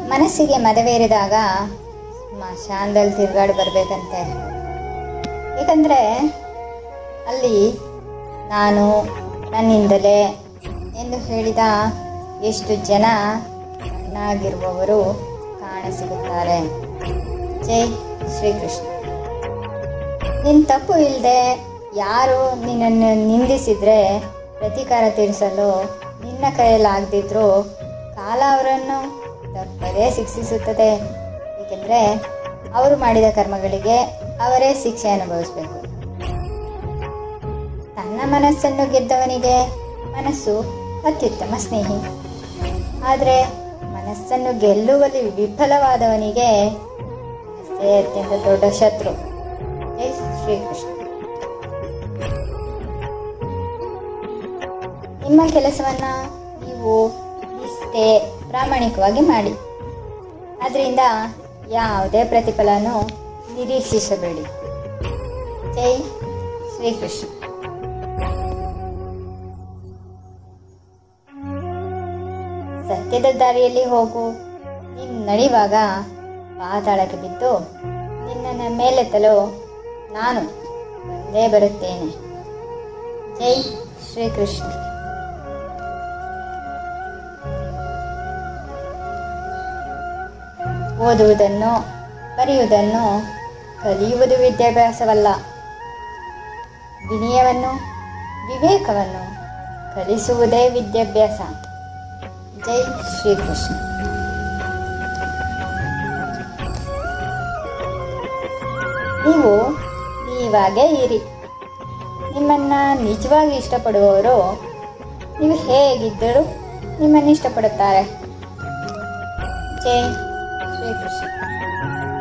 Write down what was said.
ಮನಸ್ಸಿಗೆ ಮದವೇರಿದಾಗ ಶಾಂದಲ್ಲಿ ತಿರುಗಾಡಿ ಬರಬೇಕಂತೆ ಏಕೆಂದರೆ ಅಲ್ಲಿ ನಾನು ನನ್ನಿಂದಲೇ ಎಂದು ಹೇಳಿದ ಎಷ್ಟು ಜನ ಕಣ್ಣಾಗಿರುವವರು ಕಾಣಸಿಗುತ್ತಾರೆ ಜೈ ಶ್ರೀಕೃಷ್ಣ ನಿನ್ನ ತಪ್ಪು ಇಲ್ಲದೆ ಯಾರು ನಿನ್ನನ್ನು ನಿಂದಿಸಿದರೆ ಪ್ರತೀಕಾರ ತೀರಿಸಲು ನಿನ್ನ ಕೈಯಲ್ಲಾಗದಿದ್ರೂ ಕಾಲ ಅವರನ್ನು ತಪ್ಪದೇ ಶಿಕ್ಷಿಸುತ್ತದೆ ಏಕೆಂದರೆ ಅವರು ಮಾಡಿದ ಕರ್ಮಗಳಿಗೆ ಅವರೇ ಶಿಕ್ಷೆ ಅನುಭವಿಸಬೇಕು ತನ್ನ ಮನಸ್ಸನ್ನು ಗೆದ್ದವನಿಗೆ ಮನಸ್ಸು ಅತ್ಯುತ್ತಮ ಸ್ನೇಹಿ ಆದರೆ ಮನಸ್ಸನ್ನು ಗೆಲ್ಲುವಲ್ಲಿ ವಿಫಲವಾದವನಿಗೆ ಮನಸ್ಸೇ ಅತ್ಯಂತ ದೊಡ್ಡ ಶತ್ರು ಜೈ ಶ್ರೀಕೃಷ್ಣ ನಿಮ್ಮ ಕೆಲಸವನ್ನ ನೀವು ಇಷ್ಟೇ ಪ್ರಾಮಾಣಿಕವಾಗಿ ಮಾಡಿ ಅದರಿಂದ ಯಾವುದೇ ಪ್ರತಿಫಲನೂ ನಿರೀಕ್ಷಿಸಬೇಡಿ ಜೈ ಶ್ರೀಕೃಷ್ಣ ಸತ್ಯದ ದಾರಿಯಲ್ಲಿ ಹೋಗು ನೀನು ನಡೆಯುವಾಗ ಪಾತಾಳಕ್ಕೆ ಬಿದ್ದು ನಿನ್ನನ್ನು ಮೇಲೆತ್ತಲು ನಾನು ಬಂದೇ ಬರುತ್ತೇನೆ ಜೈ ಶ್ರೀಕೃಷ್ಣ ಓದುವುದನ್ನು ಬರೆಯುವುದನ್ನು ಕಲಿಯುವುದು ವಿದ್ಯಾಭ್ಯಾಸವಲ್ಲ ವಿನಯವನ್ನು ವಿವೇಕವನ್ನು ಕಲಿಸುವುದೇ ವಿದ್ಯಾಭ್ಯಾಸ ಜೈ ಶ್ರೀಕೃಷ್ಣ ನೀವು ನೀವಾಗೇ ಇರಿ ನಿಮ್ಮನ್ನ ನಿಜವಾಗಿ ಇಷ್ಟಪಡುವವರು ನೀವು ಹೇಗಿದ್ದರೂ ನಿಮ್ಮನ್ನು ಇಷ್ಟಪಡುತ್ತಾರೆ ಜೈ ಶ್ರೀಕೃಷ್ಣ